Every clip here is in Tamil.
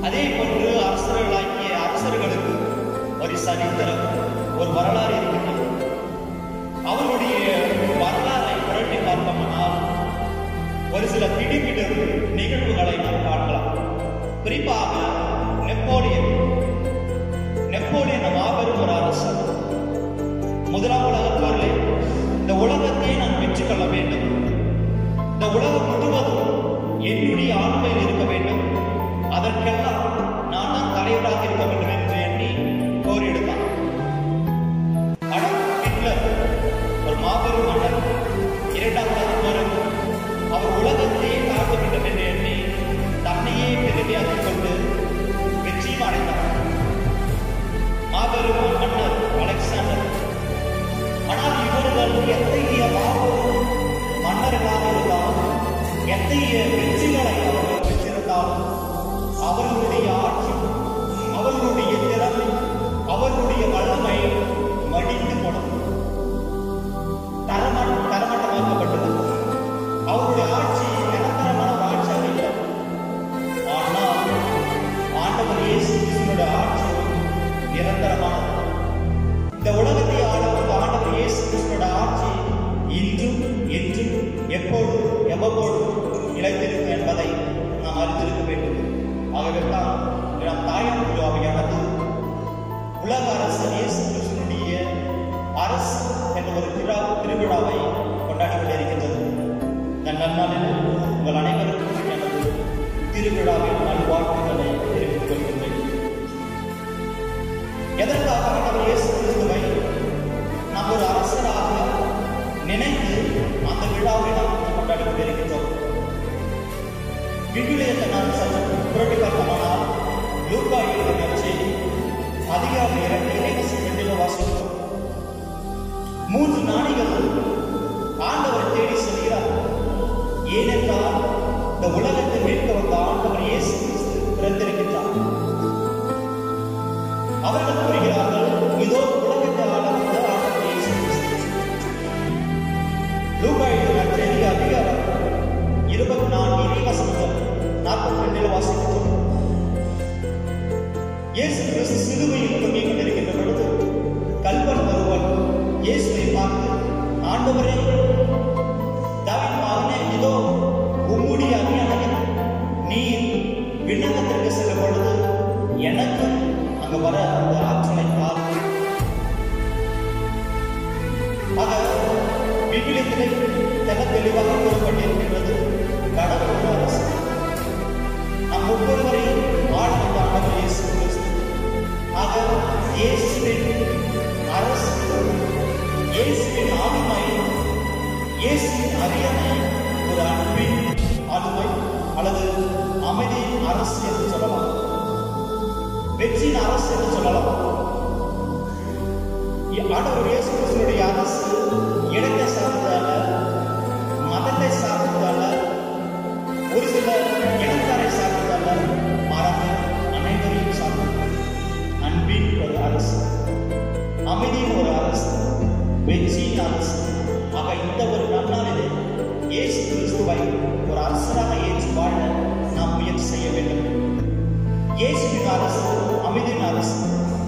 அதே போன்று அரசர்களாகிய அரசர்களுக்கு ஒரு சரித்திரம் ஒரு வரலாறு இருக்கின்றது அவர்களுடைய வரலாறை புரட்டி பார்ப்போமானால் ஒரு சில திடுக்கிடும் நிகழ்வுகளை நாம் காணலாம் குறிப்பாக நெப்போலியன் நெப்போலியன் மாபெரும் ஒரு அரசர் முதலாம் உலகப் போரிலே இந்த உலகத்தை நான் வெற்றிக்கொள்ள வேண்டும் இந்த உலகம் முழுவதும் என்னுடைய ஆண்மையில் இருக்க வேண்டும் அதற்கெல்லாம் நான் தான் தலைவராக இருக்க வேண்டும் என்று எண்ணி போர் எடுத்தான் அடல்ஃப் ஹிட்லர் ஒரு மாபெரும் மன்னர் இரண்டாம் உலக போரில் அவர் உலகத்தையே காக்க வேண்டும் என்று எண்ணி தன்னையே பெருமையாக்கிக் கொண்டு வெற்றியும் அடைந்தார் மாபெரும் மன்னர் அலெக்சாண்டர் ஆனால் இவர்கள் எத்தகைய மாபெரும் மன்னர்களாக இருந்தாலும் எத்தகைய வெற்றிகளை அவர்கள் பெற்றிருந்தாலும் அவர்களுடைய ஆட்சி அவர்களுடைய திறமை அவர்களுடைய வல்லமை மடிந்து போனது தரம தரமட்டமாக்கப்பட்டது அவருடைய ஆட்சி நிரந்தரமான ஒரு ஆட்சியாக இல்லை ஆனால் ஆண்டவர் இயேசு கிறிஸ்துவோட ஆட்சி நிரந்தரமானது இந்த உலகத்தை ஆளும் அந்த ஆண்டவர் இயேசு கிறிஸ்துவோட ஆட்சி இன்றும் என்றும் எப்பொழுதும் எவ்வப்பொழுதும் நிலைத்திருக்கும் என்பதை நாம் அறிந்திருக்க வேண்டும் ஆகவே தான் நம் தாயின் விழாவையானது உலக அரசர் இயேசு கிறிஸ்துவனுடைய அரசு என்ற ஒரு திரு திருவிழாவை கொண்டாடி கொண்டிருக்கின்றது இந்த நன்னாளில் உங்கள் அனைவருக்கும் எனது திருவிழாவின் நல்வாழ்த்துக்களை தெரிவித்துக் கொள்கின்றேன் எதற்காக ஆண்டவர் இயேசு கிறிஸ்துவை நாம் ஒரு அரசராக நினைத்து அந்த விழாவை நாம் கொண்டாடி கொண்டிருக்கின்றோம் விவிலியத்தை நான் சற்று புரட்டி பார்ப்போமானால் லூக்கா எழுதிய செய்தி அதிகாரம் இரண்டு இறைவசி ரெண்டில் வாசிக்கிறோம் மூன்று நாணிகள் ஆண்டவரை தேடி செல்கிறார் ஏனென்றால் இந்த உலகத்தை மீட்க வந்த ஆண்டவர் இயேசு கிறிஸ்து பிறந்திருக்கின்றார் அவர்கள் கூறுகிறார்கள் இதோ உலகத்தை ஆள வந்த ஆண்டவர் இயேசு கிறிஸ்து லூக்கா எழுதின செய்தி அதிகாரம் இருபத்தி நான்கு இறைவசனங்கள் நாற்பத்தி ரெண்டில் வாசிக்கிறோம் இயேசு கிறிஸ்து சிலுவையில் தொங்கிக் கொண்டிருக்கின்ற பொழுது கல்வன் ஒருவன் இயேசுவை பார்த்து ஆண்டவரே தாவின் மகனே இதோ உம்முடைய அடியானை நீ விண்ணகத்திற்கு செல்லும் பொழுது எனக்கு அங்க வர அந்த ஆற்றலை தார் ஆக விவிலியத்திலே தெல்ல தெளிவாக கூறப்பட்டிருக்கின்றது கடவுள் ஒரு அரசு நம் ஒவ்வொருவரையும் ஆள வந்த ஆண்டவர் இயேசு கிறிஸ்து ஆக இயேசுவின் அரசு இயேசுவின் ஆளுமை இயேசுவின் அரியணை ஒரு அன்பின் ஆளுமை அல்லது அமைதியின் அரசு என்று சொல்லலாம் வெற்றியின் அரசு என்று சொல்லலாம் ஆண்டவர் இயேசு கிறிஸ்துடைய அரசு இடத்தை சார்ந்ததல்ல மதத்தை சார்ந்ததல்ல ஒரு சில இனத்தாரை சார்ந்ததல்ல மாறாக அனைவரையும் சார்ந்தது அன்பின் ஒரு அரசு அமைதியின் ஒரு அரசு வெற்றியின் அரசு ஆக இந்த ஒரு நன்னாளிலே இயேசு கிறிஸ்துவை ஒரு அரசராக ஏற்று வாழ நாம் முயற்சி செய்ய வேண்டும் இயேசுவின் அரசு அமைதியின் அரசு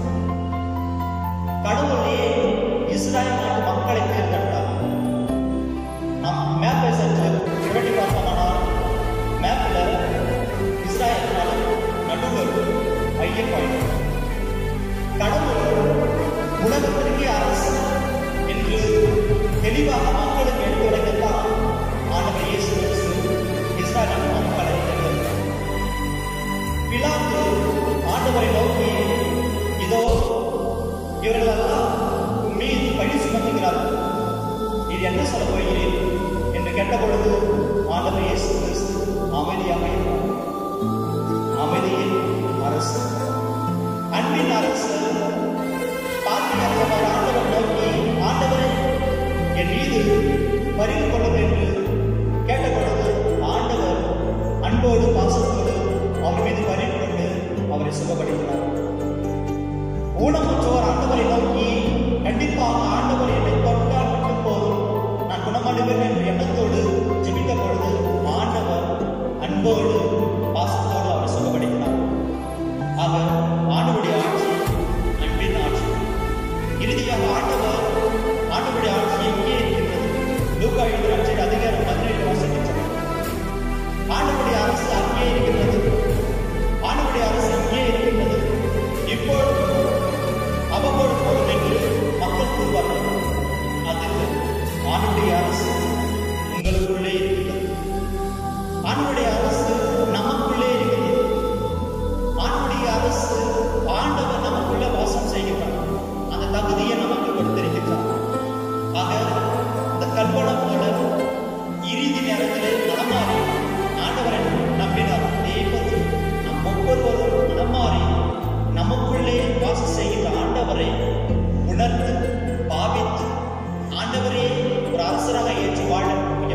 கடவுளையே இஸ்ராயல் நாட்டு மக்களை தேர்ந்தெடுத்தார் நாம் மேப்பை சற்று புரட்டி பார்த்தோம்னால் மேப்பில் இஸ்ராயல் நாடு நடுவர் மைய பாயிண்ட் கடவுள் உலகத்திற்கே அரசு என்று தெளிவாக மக்களுக்கு எடுத்துரைக்கத்தான் ஆண்டவர் இயேசு கிறிஸ்து இஸ்ராயல் நாட்டு மக்களை தேர்ந்தெடுத்தார் பிலாத்து ஆண்டவரை நோக்கி இதோ இவர்களெல்லாம் உன் மீது பழி சுமத்துகிறார்கள் இது என்ன சொல்ல போகிறேன் என்று கேட்ட பொழுது ஆண்டவர் இயேசு கிறிஸ்து அமைதியாக இருந்தார். அமைதியின் அரசு அன்பின் அரசு பாத்தியார் ஆண்டவர் நோக்கி ஆண்டவரே என் மீது பரிவு கொள்ளும் என்று கேட்ட பொழுது ஆண்டவர் அன்போடு பாசத்தோடு அவர் மீது பரிவு கொண்டு அவரை சுகப்படுத்தினார் ஊனமுற்றோர் ஆண்டவரை நோக்கி கண்டிப்பாக ஆண்டவர் என்னை தொட்டால் மட்டும் போதும் நான் குணமடைவேன் என்ற எண்ணத்தோடு ஜெபித்த பொழுது ஆண்டவர் அன்போடு பாசத்தோடு அவரை சுகப்படுத்தினார்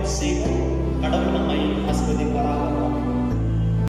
செய்தார்